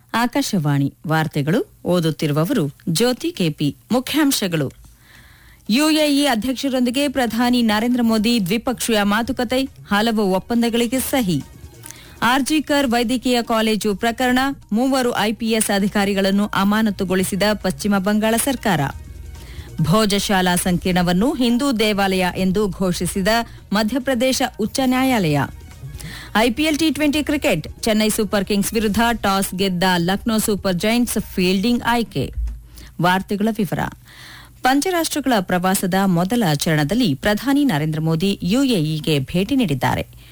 ಆಕಾಶವಾಣಿ ವಾರ್ತೆಗಳು ಓದುತ್ತಿರುವವರು ಜ್ಯೋತಿ ಕೆಪಿ ಮುಖ್ಯಾಂಶಗಳು ಯುಎಇ ಅಧ್ಯಕ್ಷರೊಂದಿಗೆ ಪ್ರಧಾನಿ ನರೇಂದ್ರ ಮೋದಿ ದ್ವಿಪಕ್ಷೀಯ ಮಾತುಕತೆ ಹಲವು ಒಪ್ಪಂದಗಳಿಗೆ ಸಹಿ ಆರ್ಜಿಕರ್ ವೈದ್ಯಕೀಯ ಕಾಲೇಜು ಪ್ರಕರಣ ಮೂವರು ಐಪಿಎಸ್ ಅಧಿಕಾರಿಗಳನ್ನು ಅಮಾನತುಗೊಳಿಸಿದ ಪಶ್ಚಿಮ ಬಂಗಾಳ ಸರ್ಕಾರ ಭೋಜಶಾಲಾ ಸಂಕೀರ್ಣವನ್ನು ಹಿಂದೂ ದೇವಾಲಯ ಎಂದು ಘೋಷಿಸಿದ ಮಧ್ಯಪ್ರದೇಶ ಉಚ್ಚ ನ್ಯಾಯಾಲಯ IPL T twenty cricket Chennai super kings ವಿರುದ್ಧ ಟಾಸ್ ಗೆದ್ದ ಲಕ್ನೋ ಸೂಪರ್ ಜೈಂಟ್ಸ್ ಫೀಲ್ಡಿಂಗ್ ಆಯ್ಕೆ ವಾರ್ತೆಗಳ ವಿವರ ಪಂಚರಾಷ್ಟಗಳ ಪ್ರವಾಸದ ಮೊದಲ ಚರಣದಲ್ಲಿ ಪ್ರಧಾನಿ ನರೇಂದ್ರ ಮೋದಿ ಯುಎಇಗೆ ಭೇಟಿ ನೀಡಿದ್ದಾರೆ